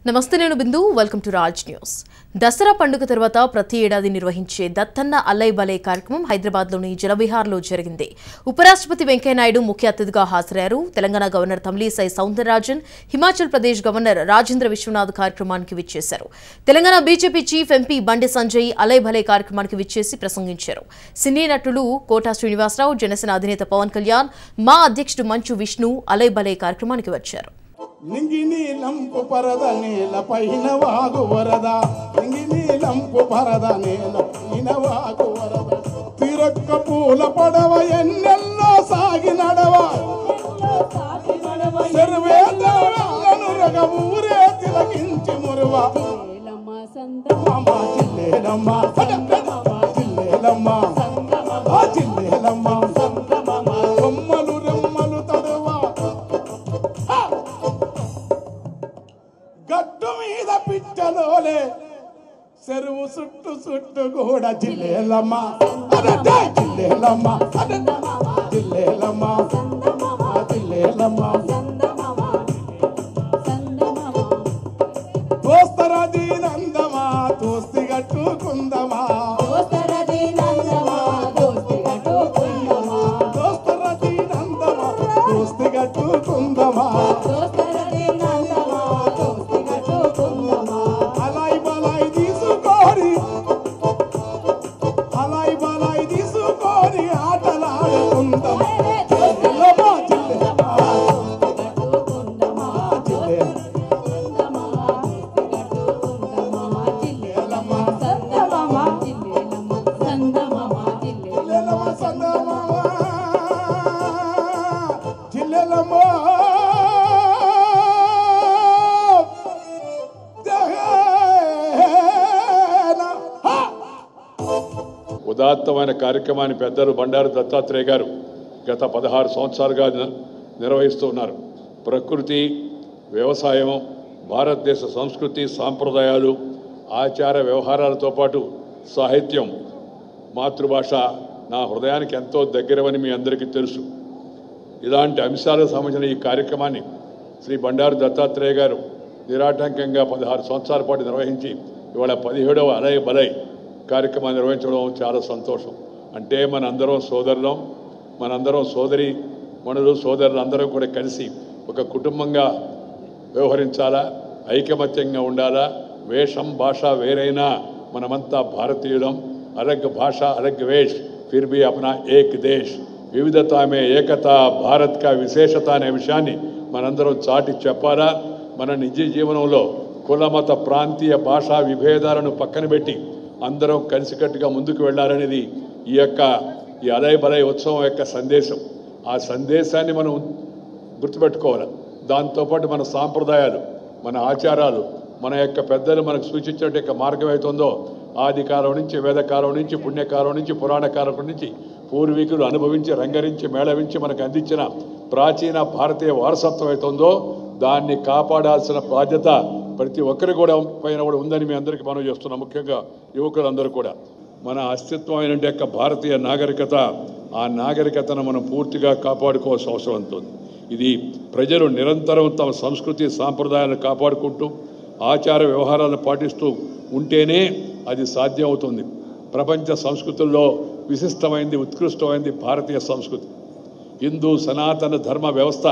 నమస్తే నేను Bindu welcome to Raj news Dasara పండుగ తర్వాత ప్రతి ఏడాది నిర్వహించే దత్తన్న అల్లై బలై కార్యక్రమం హైదరాబాద్లోని జలవిహార్లో జరిగింది ఉపరాష్ట్రపతి వెంకయ్యనాయుడు ముఖ్య అతిథిగా హాజరయ్యారు తెలంగాణ గవర్నర్ తమిళీసై సౌందరరాజన్ హిమాచల్ ప్రదేశ్ గవర్నర్ రాజేంద్ర విశ్వనాథ్ కార్యక్రమానికి విచ్చేశారు తెలంగాణ బీజేపీ చీఫ్ ఎంపీ బండి సంజయ్ అలై భలై కార్యక్రమానికి విచ్చేసి ప్రసంగించారు సినీ నటులు కోటా శ్రీనివాసరావు జనసేన అధినేత పవన్ కళ్యాణ్ మా అధ్యక్షుడు మంచు విష్ణు అలై భలై కార్యక్రమానికి వచ్చారు నింగి నీలంపు పరద నేల పైన వాగు వరద నింగి నీలంపు పరద నేల పైన వాగు వరద తిరక్క పూల పడవ ఎన్నెల్లో సాగి నడవ చెరువేదను రగ ఊరే తిలకించి మురువ మామ చిల్లేలమ్మ చిల్లేలమ్మ ఆ చిల్లేలమ్మ బొమ్మలు రెమ్మలు తడువా గట్టు మీద పిచ్చలోలే చెరువు చుట్టు చుట్టు కూడా జిల్లేలమ్మ అదే జిల్లేలమ్మ అదే జిల్లేలమ్మ జిల్లేలమ్మ దోస్తర దీనందమా దోస్తి గట్టుకుందమా దోస్తర దీనందమా దోస్తి గట్టుకుందమా అలాయ్ బలాయ్ తీసుకోని అలాయ్ బలాయ్ తీసుకోని ఆటలాడుకుందాం జిల్లెలమ్మ, జిల్లెలమ్మ, జిల్లెలమ్మ, జిల్లెలమ్మ సందమామ, జిల్లెలమ్మ. జగేన. హా! ఉదాత్తమైన కార్యక్రమాన్ని పెద్దలు బండారు దత్తాత్రేయ గారు గత పదహారు సంవత్సరాలుగా ని- నిర్వహిస్తూ ఉన్నారు ప్రకృతి వ్యవసాయం భారతదేశ సంస్కృతి సాంప్రదాయాలు ఆచార వ్యవహారాలతో పాటు సాహిత్యం మాతృభాష నా హృదయానికి ఎంతో దగ్గరవని మీ అందరికీ తెలుసు ఇలాంటి అంశాలకు సంబంధించిన ఈ కార్యక్రమాన్ని శ్రీ బండారు దత్తాత్రేయ గారు నిరాటంకంగా పదహారు సంవత్సరాల పాటు నిర్వహించి ఇవాళ పదిహేడవ అలయ్ బలై కార్యక్రమాన్ని నిర్వహించడం చాలా సంతోషం అంటే మనందరం సోదరులం మనందరం సోదరి మనులు సోదరులు అందరం కూడా కలిసి ఒక కుటుంబంగా వ్యవహరించాలా ఐకమత్యంగా ఉండాలా వేషం భాష వేరైనా మనమంతా భారతీయులం అలగ్ భాష అలగ్ వేష్ ఫిర్ బి అప్నా ఏక్ దేశ్ వివిధత మే ఏకత భారత్ కా విశేషత అనే విషయాన్ని మనందరం చాటి చెప్పాలా మన నిజ జీవనంలో కుల మత ప్రాంతీయ భాషా విభేదాలను పక్కన పెట్టి అందరం కలిసికట్టుగా ముందుకు వెళ్ళాలనేది ఈ యొక్క ఈ అలయ్ బలయ్ ఉత్సవం యొక్క సందేశం ఆ సందేశాన్ని మనం గుర్తుపెట్టుకోవాలి దాంతోపాటు మన సాంప్రదాయాలు మన ఆచారాలు మన యొక్క పెద్దలు మనకు సూచించిన యొక్క మార్గం అవుతుందో ఆది కాలం నుంచి వేదకాలం నుంచి పుణ్యకాలం నుంచి పురాణ కాలం నుంచి పూర్వీకులు అనుభవించి రంగరించి మేళవించి మనకు అందించిన ప్రాచీన భారతీయ వారసత్వం అవుతుందో దాన్ని కాపాడాల్సిన బాధ్యత ప్రతి ఒక్కరి కూడా పైన కూడా ఉందని మీ అందరికీ మనం చేస్తున్నాం ముఖ్యంగా యువకులందరూ కూడా మన అస్తిత్వమైన యొక్క భారతీయ నాగరికత ఆ నాగరికతను మనం పూర్తిగా కాపాడుకోవాల్సిన అవసరం ఉంటుంది ఇది ప్రజలు నిరంతరం తమ సంస్కృతి సాంప్రదాయాలను కాపాడుకుంటూ ఆచార వ్యవహారాలను పాటిస్తూ ఉంటేనే అది సాధ్యం అవుతుంది ప్రపంచ సంస్కృతుల్లో విశిష్టమైంది ఉత్కృష్టమైంది భారతీయ సంస్కృతి హిందూ సనాతన ధర్మ వ్యవస్థ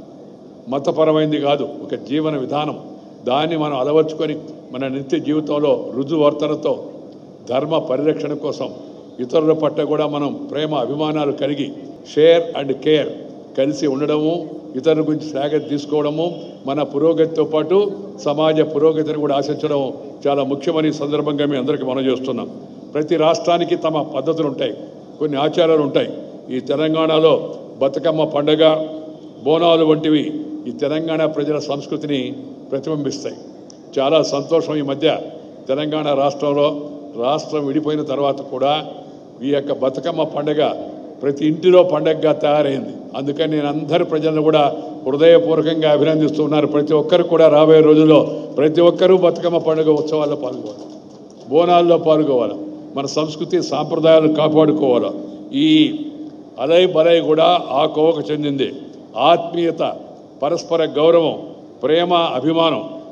మతపరమైంది కాదు ఒక జీవన విధానం దాన్ని మనం అలవర్చుకొని మన నిత్య జీవితంలో రుజువర్తనతో ధర్మ పరిరక్షణ కోసం ఇతరుల పట్ల కూడా మనం ప్రేమ అభిమానాలు కలిగి షేర్ అండ్ కేర్ కలిసి ఉండడము ఇతరుల గురించి శ్లాఘ తీసుకోవడము మన పురోగతితో పాటు సమాజ పురోగతిని కూడా ఆశించడం చాలా ముఖ్యమని ఈ సందర్భంగా మీ అందరికీ మనం చేస్తున్నాం ప్రతి రాష్ట్రానికి తమ పద్ధతులు ఉంటాయి కొన్ని ఆచారాలు ఉంటాయి ఈ తెలంగాణలో బతుకమ్మ పండగ బోనాలు వంటివి ఈ తెలంగాణ ప్రజల సంస్కృతిని ప్రతిబింబిస్తాయి చాలా సంతోషం ఈ మధ్య తెలంగాణ రాష్ట్రంలో రాష్ట్రం విడిపోయిన తర్వాత కూడా ఈ యొక్క బతుకమ్మ పండగ ప్రతి ఇంటిలో పండగగా తయారైంది అందుకని నేను అందరి ప్రజలను కూడా హృదయపూర్వకంగా అభినందిస్తున్నారు ప్రతి ఒక్కరు కూడా రాబోయే రోజుల్లో ప్రతి ఒక్కరూ బతుకమ్మ పండుగ ఉత్సవాల్లో పాల్గొవాలి బోనాల్లో పాల్గొవాలి మన సంస్కృతి సాంప్రదాయాలు కాపాడుకోవాలి ఈ అలై బలై కూడా ఆ కోవకు చెందింది ఆత్మీయత పరస్పర గౌరవం ప్రేమ అభిమానం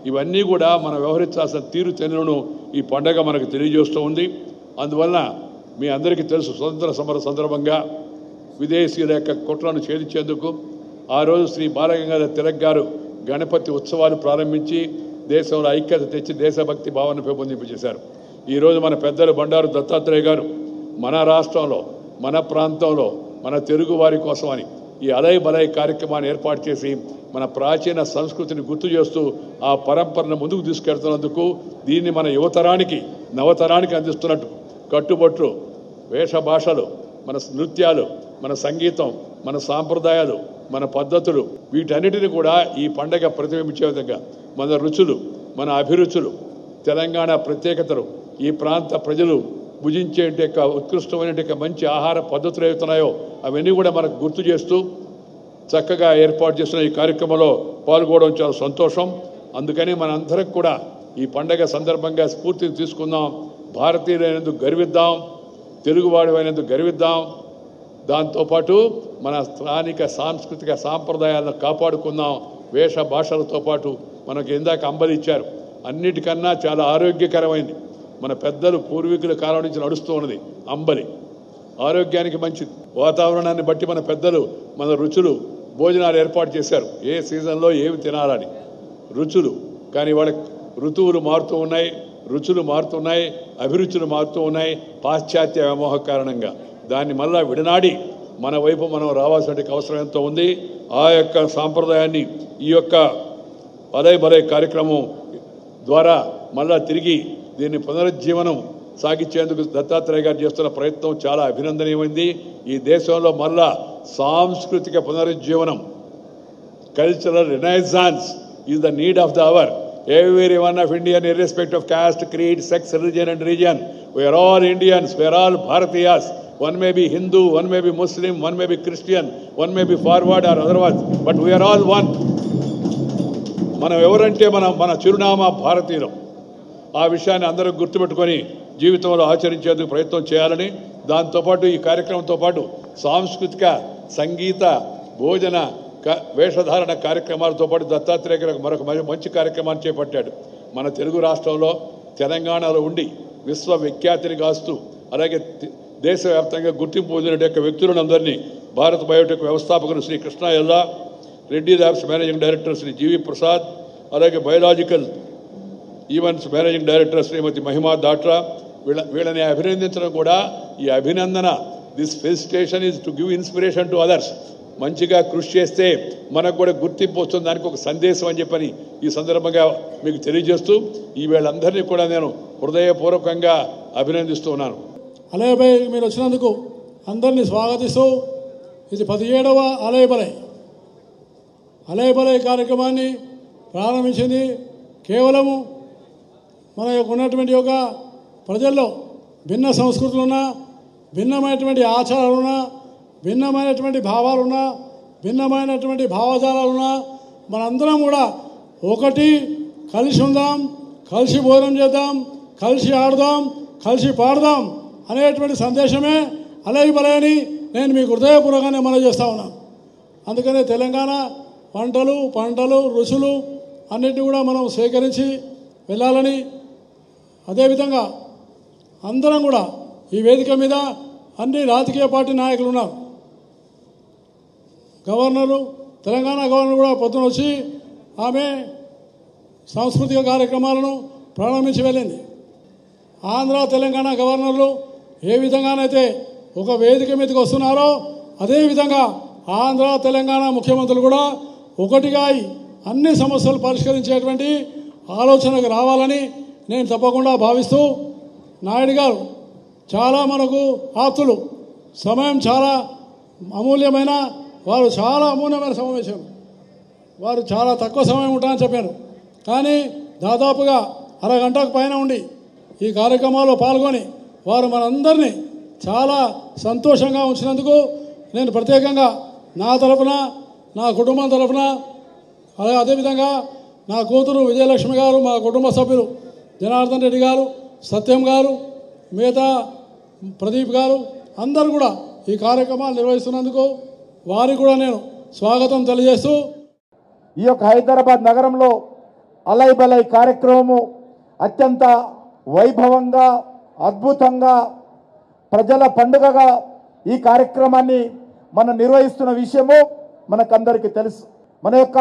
ఇవన్నీ కూడా మనం వ్యవహరించాల్సిన తీరు తెన్నులను ఈ పండగ మనకు తెలియజేస్తూ ఉంది అందువలన మీ అందరికీ తెలుసు స్వతంత్ర సమర సందర్భంగా విదేశీయుల యొక్క కుట్రను ఛేదించేందుకు ఆ రోజు శ్రీ బాలగంగాధర తిలక్ గారు గణపతి ఉత్సవాలు ప్రారంభించి దేశంలో ఐక్యత తెచ్చి దేశభక్తి భావన పెంపొందింపజేశారు ఈరోజు మన పెద్దలు బండారు దత్తాత్రేయ గారు మన రాష్ట్రంలో మన ప్రాంతంలో మన తెలుగు వారి కోసం అని ఈ అలయ్ బలయ్ కార్యక్రమాన్ని ఏర్పాటు చేసి మన ప్రాచీన సంస్కృతిని గుర్తు చేస్తూ ఆ పరంపరను ముందుకు తీసుకెళ్తున్నందుకు దీన్ని మన యువతరానికి నవతరానికి అందిస్తున్నట్టు కట్టుబట్లు వేష భాషలు మన నృత్యాలు మన సంగీతం మన సాంప్రదాయాలు మన పద్ధతులు వీటన్నిటిని కూడా ఈ పండగ ప్రతిబింబించే విధంగా మన రుచులు మన అభిరుచులు తెలంగాణ ప్రత్యేకతలు ఈ ప్రాంత ప్రజలు భుజించే యొక్క ఉత్కృష్టమైన యొక్క మంచి ఆహార పద్ధతులు ఏవైతున్నాయో అవన్నీ కూడా మనకు గుర్తు చేస్తూ చక్కగా ఏర్పాటు చేసిన ఈ కార్యక్రమంలో పాల్గొనడం చాలా సంతోషం అందుకని మనందరం కూడా ఈ పండగ సందర్భంగా స్ఫూర్తిని తీసుకుందాం భారతీయులైనందుకు గర్విద్దాం తెలుగువాడు అయినందుకు గర్విద్దాం దాంతోపాటు మన స్థానిక సాంస్కృతిక సాంప్రదాయాలను కాపాడుకుందాం వేష భాషలతో పాటు మనకు ఇందాక అంబలి ఇచ్చారు అన్నిటికన్నా చాలా ఆరోగ్యకరమైంది మన పెద్దలు పూర్వీకుల కాలం నుంచి నడుస్తూ ఉన్నది అంబలి ఆరోగ్యానికి మంచిది వాతావరణాన్ని బట్టి మన పెద్దలు మన రుచులు భోజనాలు ఏర్పాటు చేశారు ఏ సీజన్లో ఏమి తినాలని రుచులు కానీ వాళ్ళ ఋతువులు మారుతూ ఉన్నాయి రుచులు మారుతున్నాయి అభిరుచులు మారుతూ ఉన్నాయి పాశ్చాత్య వ్యామోహ కారణంగా దాన్ని మళ్ళా విడనాడి మన వైపు మనం రావాల్సిన అవసరం ఎంతో ఉంది ఆ యొక్క సాంప్రదాయాన్ని ఈ యొక్క అలయ్ బలయ్ కార్యక్రమం ద్వారా మళ్ళా తిరిగి దీన్ని పునరుజ్జీవనం సాగించేందుకు దత్తాత్రేయ గారు చేస్తున్న ప్రయత్నం చాలా అభినందనీయమైంది ఈ దేశంలో మళ్ళా సాంస్కృతిక పునరుజ్జీవనం cultural renaissance is the need of the hour every one of Indian, irrespective of caste, creed, sex, religion, and region. We are all Indians. We are all Bharatiyas. One may be Hindu, one may be Muslim, one may be Christian, one may be forward or otherwise, but we are all one. మనం ఎవరంటే మన మన చిరునామా భారతీయులం ఆ విషయాన్ని అందరూ గుర్తుపెట్టుకొని జీవితంలో ఆచరించేందుకు ప్రయత్నం చేయాలని దాంతోపాటు ఈ కార్యక్రమంతో పాటు సాంస్కృతిక సంగీత భోజన క- వేషధారణ కార్యక్రమాలతో పాటు దత్తాత్రేయ గారు మరొక మరి మంచి కార్యక్రమాన్ని చేపట్టాడు మన తెలుగు రాష్ట్రంలో తెలంగాణలో ఉండి విశ్వ విఖ్యాతిని గాస్తూ అలాగే తి- దేశవ్యాప్తంగా గుర్తింపు పొందిన యొక్క వ్యక్తులను అందరినీ భారత్ బయోటెక్ వ్యవస్థాపకులు Shri Krishna Ella Reddy labs managing director Shri GV Prasad అలాగే biological events managing director Shrimati Mahima Datla వీళ్ళ వీళ్ళని అభినందించడం కూడా ఈ అభినందన this felicitation is to give inspiration to others మంచిగా కృషి చేస్తే మనకు కూడా గుర్తింపు వస్తుంది దానికి ఒక సందేశం అని చెప్పని ఈ సందర్భంగా మీకు తెలియజేస్తూ ఈ వీళ్ళందరినీ కూడా నేను హృదయపూర్వకంగా అభినందిస్తూ ఉన్నాను అలయబై మీరు వచ్చినందుకు అందరినీ స్వాగతిస్తూ ఇది పదిహేడవ అలయబలై అలయబలై కార్యక్రమాన్ని ప్రారంభించింది కేవలము మన యొక్క ఉన్నటువంటి యొక్క ప్రజల్లో భిన్న సంస్కృతులున్నా భిన్నమైనటువంటి ఆచారాలున్నా భిన్నమైనటువంటి భావాలున్నా భిన్నమైనటువంటి భావజాలాలున్నా మనందరం కూడా ఒకటి కలిసి ఉందాం కలిసి భోజనం చేద్దాం కలిసి ఆడదాం కలిసి పాడదాం అనేటువంటి సందేశమే అలై బలయని నేను మీకు హృదయపూర్వకంగా మనం చేస్తా ఉన్నాను అందుకనే తెలంగాణ వంటలు పంటలు రుచులు అన్నిటిని కూడా మనం స్వీకరించి వెళ్ళాలని అదేవిధంగా అందరం కూడా ఈ వేదిక మీద అన్ని రాజకీయ పార్టీ నాయకులు ఉన్నారు గవర్నరు తెలంగాణ గవర్నర్ కూడా పొద్దున వచ్చి ఆమె సాంస్కృతిక కార్యక్రమాలను ప్రారంభించి వెళ్ళింది ఆంధ్ర తెలంగాణ గవర్నర్లు ఏ విధంగానైతే ఒక వేదిక మీదకి వస్తున్నారో అదేవిధంగా ఆంధ్ర తెలంగాణ ముఖ్యమంత్రులు కూడా ఒకటిగా అయి అన్ని సమస్యలు పరిష్కరించేటువంటి ఆలోచనకు రావాలని నేను తప్పకుండా భావిస్తూ నాయుడు గారు చాలా మనకు ఆప్తులు సమయం చాలా అమూల్యమైన వారు చాలా అమూల్యమైన సమావేశం వారు చాలా తక్కువ సమయం ఉంటారని చెప్పారు కానీ దాదాపుగా అరగంటకు పైన ఉండి ఈ కార్యక్రమాల్లో పాల్గొని వారు మనందరినీ చాలా సంతోషంగా ఉంచినందుకు నేను ప్రత్యేకంగా నా తరపున నా కుటుంబం తరపున అలాగే అదేవిధంగా నా కూతురు విజయలక్ష్మి గారు మా కుటుంబ సభ్యులు జనార్దన్ రెడ్డి గారు సత్యం గారు మిగతా ప్రదీప్ గారు అందరూ కూడా ఈ కార్యక్రమాలు నిర్వహిస్తున్నందుకు వారికి కూడా నేను స్వాగతం తెలియజేస్తూ ఈ యొక్క హైదరాబాద్ నగరంలో అలై బలై కార్యక్రమము అత్యంత వైభవంగా అద్భుతంగా ప్రజల పండుగగా ఈ కార్యక్రమాన్ని మనం నిర్వహిస్తున్న విషయము మనకందరికీ తెలుసు మన యొక్క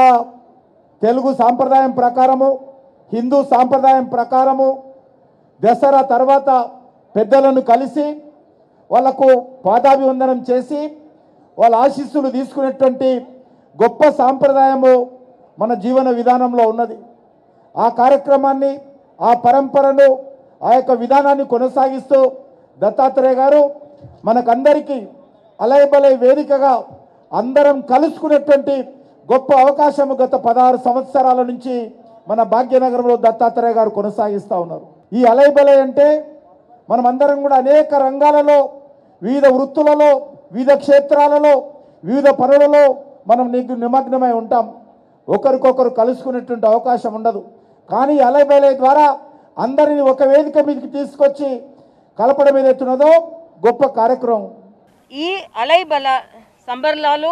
తెలుగు సాంప్రదాయం ప్రకారము హిందూ సాంప్రదాయం ప్రకారము దసరా తర్వాత పెద్దలను కలిసి వాళ్లకు పాదాభివందనం చేసి వాళ్ళ ఆశీస్సులు తీసుకునేటువంటి గొప్ప సాంప్రదాయము మన జీవన విధానంలో ఉన్నది ఆ కార్యక్రమాన్ని ఆ పరంపరను ఆ యొక్క విధానాన్ని కొనసాగిస్తూ దత్తాత్రేయ గారు మనకందరికీ అలయబలై వేదికగా అందరం కలుసుకునేటువంటి గొప్ప అవకాశం గత పదహారు సంవత్సరాల నుంచి మన భాగ్యనగరంలో దత్తాత్రేయ గారు కొనసాగిస్తూ ఉన్నారు ఈ అలయబలై అంటే మనమందరం కూడా అనేక రంగాలలో వివిధ వృత్తులలో వివిధ క్షేత్రాలలో వివిధ పనులలో మనం నీకు నిమగ్నమై ఉంటాం ఒకరికొకరు కలుసుకునేటువంటి అవకాశం ఉండదు కానీ అలైబలై ద్వారా అందరిని ఒక వేదిక మీదకి తీసుకొచ్చి కలపడం ఏదైతున్నదో గొప్ప కార్యక్రమం ఈ అలైబల సంబర్లాలో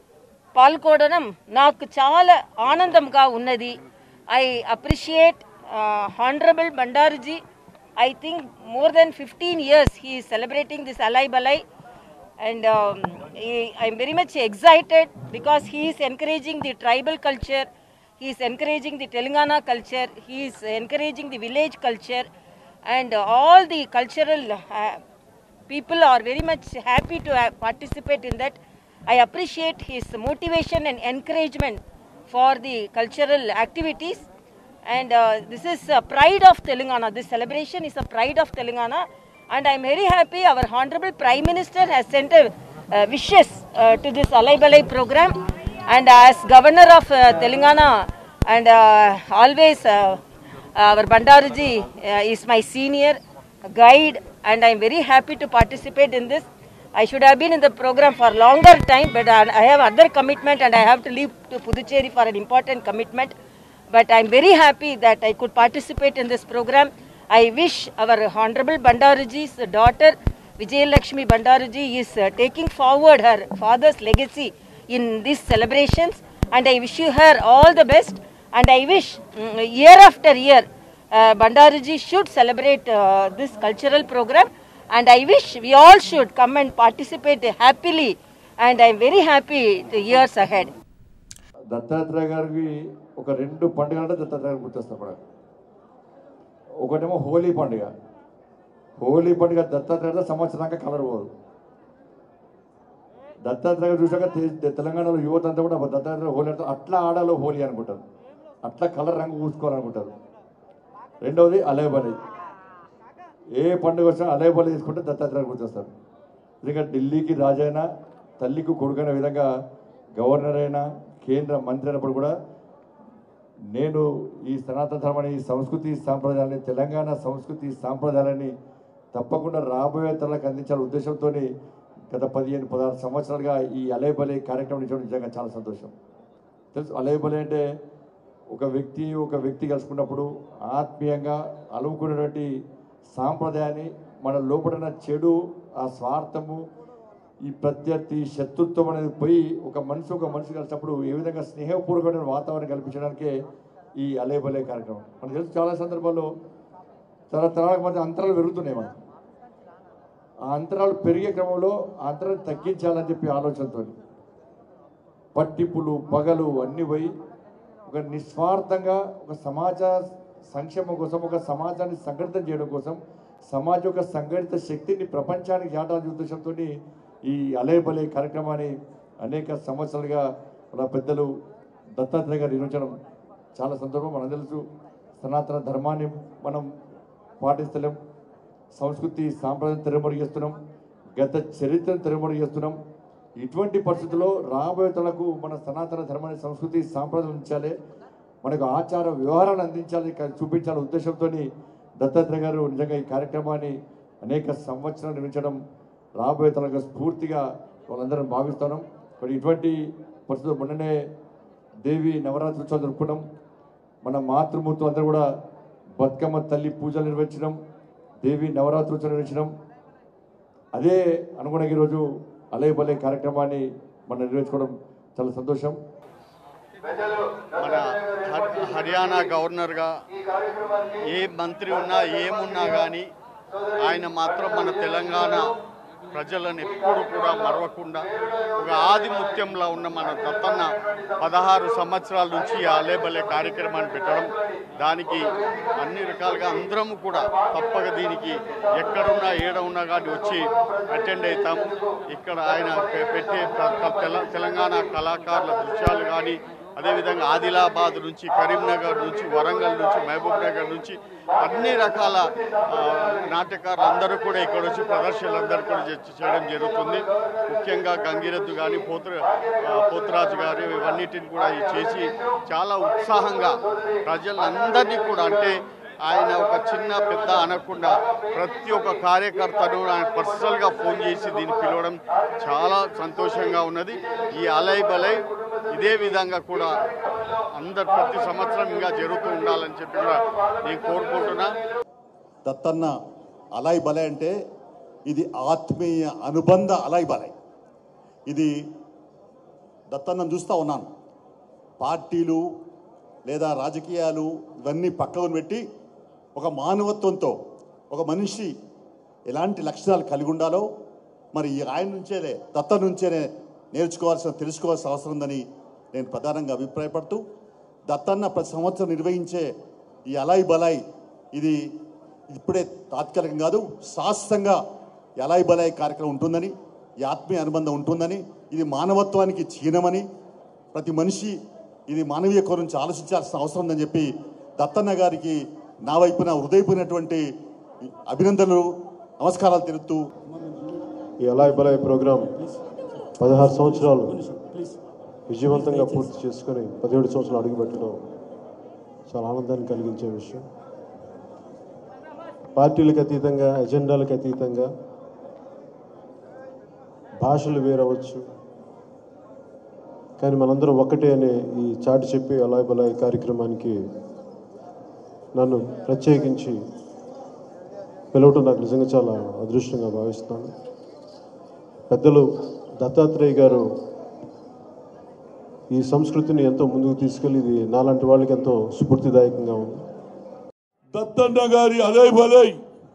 పాల్గొనడం నాకు చాలా ఆనందంగా ఉన్నది I appreciate honourable Bandaru ji I think more than fifteen years he celebrating this Alai Balai and um, he, I'm very much excited because he is encouraging the tribal culture, he is encouraging the Telangana culture, he is encouraging the village culture, and uh, all the cultural uh, people are very much happy to uh, participate in that. I appreciate his motivation and encouragement for the cultural activities. And uh, this is a pride of Telangana. This celebration is a pride of Telangana. And I'm very happy our Honorable Prime Minister has sent a uh, wishes uh, to this Alai Balai program. And as Governor of uh, Telangana, and uh, always uh, our Bandaruji uh, is my senior guide, and I'm very happy to participate in this. I should have been in the program for longer time, but I I have other commitment and I have to leave to Puducherry for an important commitment. But I'm very happy that I could participate in this program. I wish our Honorable Bandaruji's daughter, Vijayalakshmi Bandaruji, is uh, taking forward her father's legacy in these celebrations. And I wish you her all the best. And I wish mm, year after year, uh, Bandaruji should celebrate uh, this cultural program. And I wish we all should come and participate happily. And I'm very happy the years ahead. Dattatreya గారికి ఒక రెండు పండుగలు అంటే దత్తాత్రేయ గారు గుర్తొస్తాం మనకు ఒకటేమో హోలీ పండుగ హోలీ పండుగ దత్తాత్రేయ గారు సంవత్సరానికి కలర్ పోదు దత్తాత్రేయ గారు చూసాక తె- తెలంగాణలో యువత అంతా కూడా దత్తాత్రేయ హోలీ అంటే అట్లా ఆడాలో హోలీ అనుకుంటారు అట్లా కలర్ రంగు పూసుకోవాలనుకుంటారు రెండవది అలేబలి ఏ పండుగ వచ్చినా అలేబలి తీసుకుంటే దత్తాత్రేయ గుర్తొస్తారు నిజంగా ఢిల్లీకి రాజైనా తల్లికి కొడుకైన విధంగా గవర్నర్ అయినా కేంద్ర మంత్రి అయినప్పుడు కూడా నేను ఈ సనాతన ధర్మాన్ని ఈ సంస్కృతి సాంప్రదాయాన్ని తెలంగాణ సంస్కృతి సాంప్రదాయాలని తప్పకుండా రాబోయే తరాలకు అందించాలనే ఉద్దేశంతో గత పదిహేను పదహారు సంవత్సరాలుగా ఈ అలేబలే కార్యక్రమం ఇచ్చడం నిజంగా చాలా సంతోషం తెలుసు అలేబలే అంటే ఒక వ్యక్తి ఒక వ్యక్తి కలుసుకున్నప్పుడు ఆత్మీయంగా అలుముకున్నటువంటి సాంప్రదాయాన్ని మన లోపడున్న చెడు ఆ స్వార్థము ఈ ప్రత్యర్థి శత్రుత్వం అనేది పోయి ఒక మనిషి ఒక మనిషి కలిసినప్పుడు ఏ విధంగా స్నేహపూర్వకమైన వాతావరణం కల్పించడానికే ఈ అలేబలే కార్యక్రమం మనకు తెలుసు చాలా సందర్భాల్లో చాలా తరాలకు మధ్య అంతరాలు పెరుగుతున్నాయి మనకు ఆ అంతరాలు పెరిగే క్రమంలో ఆ అంతరాలు తగ్గించాలని చెప్పి ఆలోచనతో పట్టింపులు పగలు అన్ని పోయి ఒక నిస్వార్థంగా ఒక సమాజ సంక్షేమం కోసం ఒక సమాజాన్ని సంఘటితం చేయడం కోసం సమాజం యొక్క సంఘటిత శక్తిని ప్రపంచానికి చాటాలని ఉద్దేశంతో ఈ అలేబలే కార్యక్రమాన్ని అనేక సంవత్సరాలుగా మన పెద్దలు దత్తాత్రేయ గారు నిర్వహించడం చాలా సందర్భం మనం తెలుసు సనాతన ధర్మాన్ని మనం పాటిస్తలేం సంస్కృతి సాంప్రదాయం తెరమరుగేస్తున్నాం గత చరిత్రను తెరమరుగేస్తున్నాం ఇటువంటి పరిస్థితుల్లో రాబోయే తలకు మన సనాతన ధర్మాన్ని సంస్కృతి సాంప్రదాయం ఉంచాలి మనకు ఆచార వ్యవహారాన్ని అందించాలి కా- చూపించాలనే ఉద్దేశంతో దత్తాత్రేయ గారు నిజంగా ఈ కార్యక్రమాన్ని అనేక సంవత్సరాలు నిర్మించడం రాబోయే తలకు స్ఫూర్తిగా వాళ్ళందరం భావిస్తున్నాం మరి ఇటువంటి పరిస్థితులు మొన్ననే దేవి నవరాత్రి ఉత్సవం జరుపుకున్నాం మన మాతృమూర్తులు అందరూ కూడా బతుకమ్మ తల్లి పూజలు నిర్వహించడం దేవి నవరాత్రి ఉత్సవం నిర్వహించడం అదే అనుగుణంగా ఈరోజు అలే బలే కార్యక్రమాన్ని మనం నిర్వహించుకోవడం చాలా సంతోషం మన హర్- హర్యానా గవర్నర్గా ఏ మంత్రి ఉన్నా ఏమున్నా కానీ ఆయన మాత్రం మన తెలంగాణ ప్రజలను ఎప్పుడు కూడా మరవకుండా ఒక ఆదిముత్యంలో ఉన్న మన దత్తన్న పదహారు సంవత్సరాల నుంచి ఈ ఆలేబలే కార్యక్రమాన్ని పెట్టడం దానికి అన్ని రకాలుగా అందరం కూడా తప్పక దీనికి ఎక్కడున్నా ఏడ ఉన్నా కానీ వచ్చి అటెండ్ అవుతాం ఇక్కడ ఆయన పె- పెట్టే ప్ర- ప్ర- తెల- తెలంగాణ కళాకారుల దృశ్యాలు కానీ అదేవిధంగా ఆదిలాబాద్ నుంచి కరీంనగర్ నుంచి వరంగల్ నుంచి మహబూబ్ నగర్ నుంచి అన్ని రకాల ఆ, నాట్యకారులు అందరూ కూడా ఇక్కడ వచ్చి ప్రదర్శనలు అందరూ కూడా చే- చేయడం జరుగుతుంది ముఖ్యంగా గంగిరెద్దు కానీ పోతు ఆ, పోతురాజు గారు ఇవన్నిటిని కూడా ఈ చేసి చాలా ఉత్సాహంగా ప్రజలందరినీ కూడా అంటే ఆయన ఒక చిన్న పెద్ద అనకుండా ప్రతి ఒక్క కార్యకర్తను ఆయన పర్సనల్గా ఫోన్ చేసి దీన్ని పిలవడం చాలా సంతోషంగా ఉన్నది ఈ అలై బలై ఇదే విధంగా కూడా అందరు ప్రతి సంవత్సరం ఇంకా జరుగుతూ ఉండాలని చెప్పి కూడా నేను కోరుకుంటున్నా దత్తన్న అలాయ్ బలై అంటే ఇది ఆత్మీయ అనుబంధ అలాయ్ బలై ఇది దత్తన్నను చూస్తూ ఉన్నాను పార్టీలు లేదా రాజకీయాలు ఇవన్నీ పక్కన పెట్టి ఒక మానవత్వంతో ఒక మనిషి ఎలాంటి లక్షణాలు కలిగి ఉండాలో మరి ఈ ఆయన నుంచేనే దత్త నుంచేనే నేర్చుకోవాల్సిన తెలుసుకోవాల్సిన అవసరం ఉందని నేను ప్రధానంగా అభిప్రాయపడుతూ దత్తన్న ప్రతి సంవత్సరం నిర్వహించే ఈ అలాయ్ బలాయ్ ఇది ఇప్పుడే తాత్కాలికం కాదు శాశ్వతంగా ఈ అలాయ్ బలాయ్ కార్యక్రమం ఉంటుందని ఈ ఆత్మీయ అనుబంధం ఉంటుందని ఇది మానవత్వానికి చిహ్నమని ప్రతి మనిషి ఇది మానవీయ కోణం నుంచి ఆలోచించాల్సిన అవసరం ఉందని చెప్పి దత్తన్న గారికి నా వైపున హృదయపోయినటువంటి అభినందనలు నమస్కారాలు తెలుపుతూ ఈ అలాయ్ బలాయ్ ప్రోగ్రాం పదహారు సంవత్సరాలు విజయవంతంగా పూర్తి చేసుకొని పదిహేడు సంవత్సరాలు అడుగుపెట్టడం చాలా ఆనందాన్ని కలిగించే విషయం పార్టీలకు అతీతంగా ఎజెండాలకు అతీతంగా భాషలు వేరవచ్చు కానీ మనందరం ఒక్కటే అనే ఈ చాటి చెప్పి అలాయ్ బలాయ్ కార్యక్రమానికి నన్ను ప్రత్యేకించి పిలవటం నాకు నిజంగా చాలా అదృష్టంగా భావిస్తున్నాను పెద్దలు దత్తాత్రేయ గారు ఈ సంస్కృతిని ఎంతో ముందుకు తీసుకెళ్ళి ఇది నాలాంటి వాళ్ళకి ఎంతో స్ఫూర్తిదాయకంగా ఉంది దత్తన్న గారి అలై బలై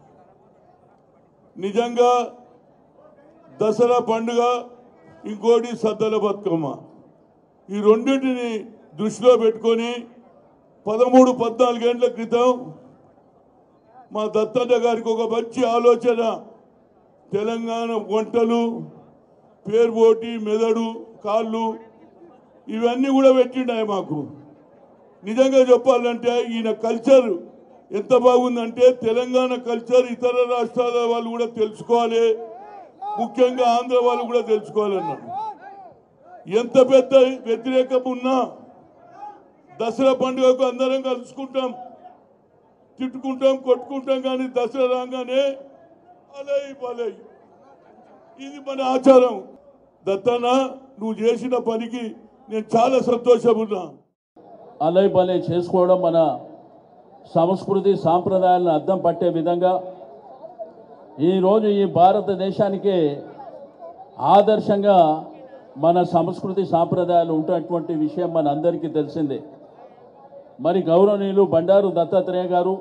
నిజంగా దసరా పండుగ ఇంకోటి సద్దల బతుకమ్మ ఈ రెండింటిని దృష్టిలో పెట్టుకొని పదమూడు పద్నాలుగేండ్ల క్రితం మా దత్తన్న గారికి ఒక మంచి ఆలోచన తెలంగాణ వంటలు పేరుబోటి మెదడు కాళ్ళు ఇవన్నీ కూడా పెట్టిండాయి మాకు నిజంగా చెప్పాలంటే ఈయన కల్చర్ ఎంత బాగుందంటే తెలంగాణ కల్చర్ ఇతర రాష్ట్రాల వాళ్ళు కూడా తెలుసుకోవాలి ముఖ్యంగా ఆంధ్ర వాళ్ళు కూడా తెలుసుకోవాలన్నాడు ఎంత పెద్ద వ్యతిరేకం ఉన్నా దసరా పండుగకు అందరం కలుసుకుంటాం తిట్టుకుంటాం కొట్టుకుంటాం కానీ దసరా రాగానే అలై బలై ఇది మన ఆచారం దత్తన నువ్వు చేసిన పనికి నేను చాలా సంతోషమున్నా అలై బలై చేసుకోవడం మన సంస్కృతి సాంప్రదాయాలను అద్దం పట్టే విధంగా ఈరోజు ఈ భారతదేశానికే ఆదర్శంగా మన సంస్కృతి సాంప్రదాయాలు ఉంటున్నటువంటి విషయం మన అందరికీ తెలిసిందే మరి గౌరవనీయులు బండారు దత్తాత్రేయ గారు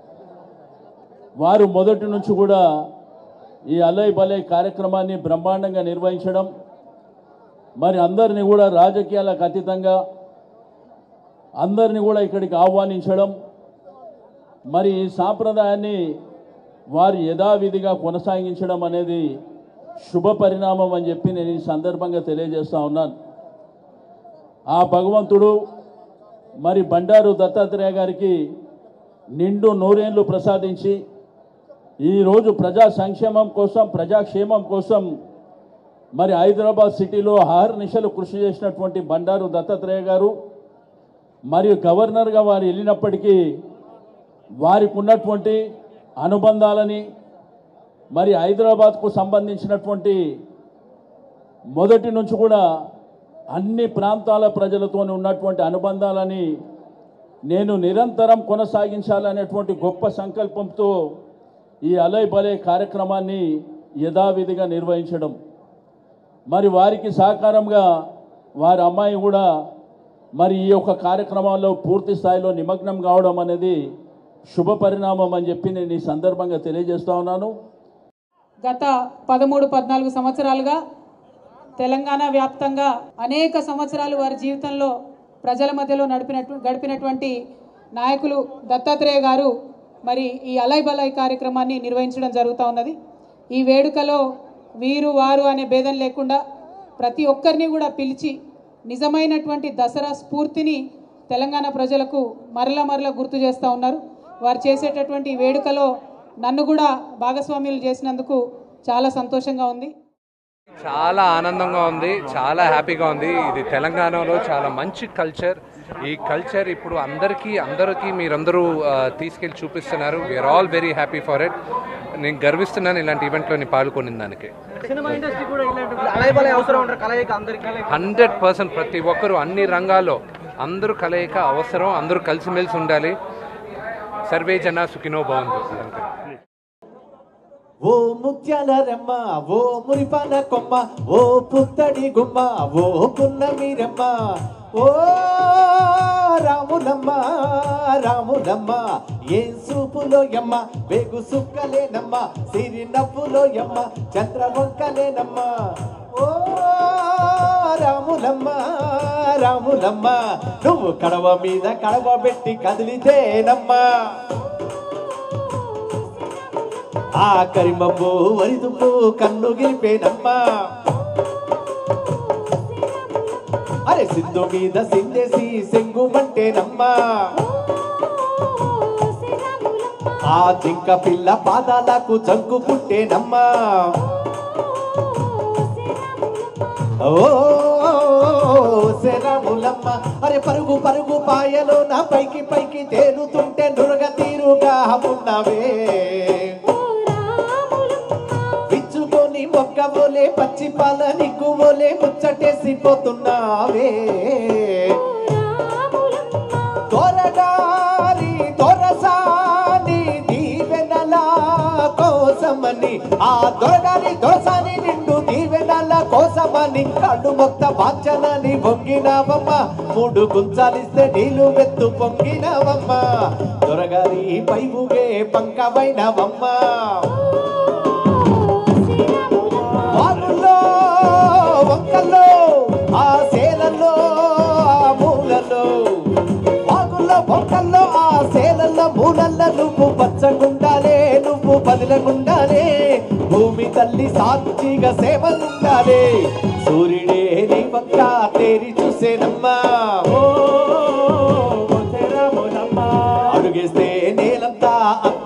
వారు మొదటి నుంచి కూడా ఈ అలై బలై కార్యక్రమాన్ని బ్రహ్మాండంగా నిర్వహించడం మరి అందరినీ కూడా రాజకీయాలకు అతీతంగా అందరినీ కూడా ఇక్కడికి ఆహ్వానించడం మరి ఈ సాంప్రదాయాన్ని వారు యథావిధిగా కొనసాగించడం అనేది శుభ పరిణామం అని చెప్పి నేను ఈ సందర్భంగా తెలియజేస్తా ఉన్నాను ఆ భగవంతుడు మరి బండారు దత్తాత్రేయ గారికి నిండు నూరేళ్లు ప్రసాదించి ఈరోజు ప్రజా సంక్షేమం కోసం ప్రజాక్షేమం కోసం మరి హైదరాబాద్ సిటీలో నిశలు కృషి చేసినటువంటి బండారు దత్తాత్రేయ గారు మరియు గవర్నర్గా వారు వెళ్ళినప్పటికీ వారికి ఉన్నటువంటి అనుబంధాలని మరి హైదరాబాద్కు సంబంధించినటువంటి మొదటి నుంచి కూడా అన్ని ప్రాంతాల ప్రజలతో ఉన్నటువంటి అనుబంధాలని నేను నిరంతరం కొనసాగించాలనేటువంటి గొప్ప సంకల్పంతో ఈ అలై బలే కార్యక్రమాన్ని యథావిధిగా నిర్వహించడం మరి వారికి సహకారంగా వారి అమ్మాయి కూడా మరి ఈ యొక్క కార్యక్రమాల్లో పూర్తి స్థాయిలో నిమగ్నం కావడం అనేది శుభ పరిణామం అని చెప్పి నేను ఈ సందర్భంగా తెలియజేస్తా ఉన్నాను గత పదమూడు పద్నాలుగు సంవత్సరాలుగా తెలంగాణ వ్యాప్తంగా అనేక సంవత్సరాలు వారి జీవితంలో ప్రజల మధ్యలో నడిపినట్టు గడిపినటువంటి నాయకులు దత్తాత్రేయ గారు మరి ఈ అలై బలై కార్యక్రమాన్ని నిర్వహించడం జరుగుతూ ఉన్నది ఈ వేడుకలో వీరు వారు అనే భేదం లేకుండా ప్రతి ఒక్కరిని కూడా పిలిచి నిజమైనటువంటి దసరా స్ఫూర్తిని తెలంగాణ ప్రజలకు మరల మరల గుర్తు చేస్తూ ఉన్నారు వారు చేసేటటువంటి ఈ వేడుకలో నన్ను కూడా భాగస్వామ్యులు చేసినందుకు చాలా సంతోషంగా ఉంది చాలా ఆనందంగా ఉంది చాలా హ్యాపీగా ఉంది ఇది తెలంగాణలో చాలా మంచి కల్చర్ ఈ కల్చర్ ఇప్పుడు అందరికీ అందరికీ మీరందరూ ఆ, తీసుకెళ్ళి చూపిస్తున్నారు we are all very happy for it నేను గర్విస్తున్నాను ఇలాంటి ఈవెంట్లో నేను పాల్గొనిన దానికి సినిమా ఇండస్ట్రీ కూడా ఇలాంటి అలయబలే అవసరం ఉంటారు కలయిక అందరికి హండ్రెడ్ పర్సెంట్ ప్రతి ఒక్కరు అన్ని రంగాల్లో అందరూ కలయిక అవసరం అందరూ కలిసిమెలిసి ఉండాలి సర్వే జన సుఖినో బాగుంది అంతే ఓ ముత్యాల రెమ్మ ఓ మురిపాల కొమ్మ ఓ పుత్తడి గుమ్మ ఓ పున్నమి రెమ్మ ఓ రాములమ్మ రాములమ్మ ఏ సూపులో ఎమ్మ వేగు సుక్కలేనమ్మ సిరి నవ్వులో ఎమ్మ చంద్ర వంకలేనమ్మ ఓ రాములమ్మ రాములమ్మ నువ్వు కడవ మీద కడవ పెట్టి కదిలితేనమ్మా ఆ కరిమబ్బు వరిదుంపు కన్ను గిలిపేనమ్మా అరే సింధు మీద సిందేసి సెంగుమంటేనమ్మా ఆ జింక పిల్ల పాదాలకు జంకు పుట్టేనమ్మా ఓ శరములమ్మ అరే పరుగు పరుగు పాయలో నా పైకి పైకి తేలుతుంటే నురగ తీరుగా ఉన్నవే విచ్చుకొని మొక్కవోలే పచ్చి పాల నిక్కువోలే ముచ్చటేసిపోతున్నావే తొరగారి తొరసాని దీవెనల కోసమని ఆ దొరగారి దొరసాని నిండు దీవెనల కోసమని కడు మొత్త వాంచనని పొంగినావమ్మ మూడు గుంచాలిస్తే నీళ్ళు వెత్తు పొంగినావమ్మ దొరగారి పైవుగే పంకవైనవమ్మ వాగుల్లో వంకల్లో ఆ సేలల్లో ఆ మూలలో వాగుల్లో వంకల్లో ఆ సేలల్లో మూలల్లో నువ్వు పచ్చగుండాలే నువ్వు బదిలగుండాలే భూమి తల్లి సాక్షిగా సేవలుండాలే సూర్యుడే నీ పక్క తేరి చూసేనమ్మా ఓ, తెరములమ్మా. అడుగేస్తే నేలంతా